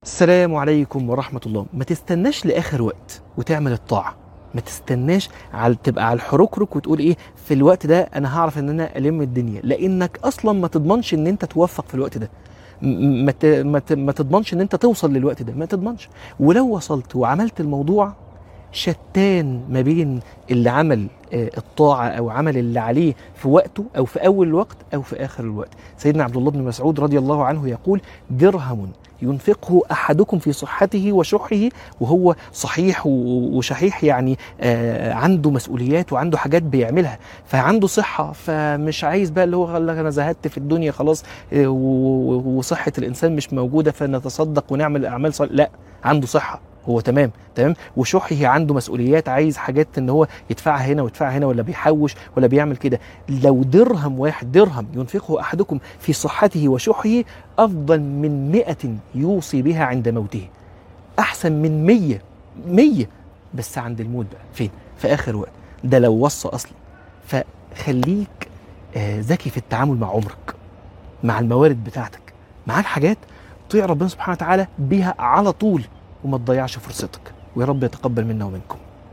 السلام عليكم ورحمة الله ما تستناش لآخر وقت وتعمل الطاعة ما تستناش على تبقى على الحركرك وتقول ايه في الوقت ده انا هعرف ان انا الم الدنيا لانك اصلا ما تضمنش ان انت توفق في الوقت ده م- ما ت- ما ت- ما تضمنش ان انت توصل للوقت ده ما تضمنش ولو وصلت وعملت الموضوع شتان ما بين اللي عمل آه، الطاعة أو عمل اللي عليه في وقته أو في أول الوقت أو في آخر الوقت سيدنا عبد الله بن مسعود رضي الله عنه يقول درهم ينفقه أحدكم في صحته وشحه وهو صحيح و- وشحيح يعني آه، عنده مسؤوليات وعنده حاجات بيعملها فعنده صحة فمش عايز بقى اللي هو قال لك أنا زهدت في الدنيا خلاص آه، و- و- وصحة الإنسان مش موجودة فنتصدق ونعمل أعمال صالحة لا عنده صحة هو تمام تمام وشحه عنده مسؤوليات عايز حاجات ان هو يدفعها هنا ويدفعها هنا ولا بيحوش ولا بيعمل كده لو درهم واحد درهم ينفقه احدكم في صحته وشحه افضل من مئة يوصي بها عند موته احسن من مية مية بس عند الموت بقى فين في اخر وقت ده لو وصى اصلا فخليك آه، ذكي في التعامل مع عمرك مع الموارد بتاعتك معاك حاجات طيع ربنا سبحانه وتعالى بيها على طول وما تضيعش فرصتك ويا رب يتقبل منا ومنكم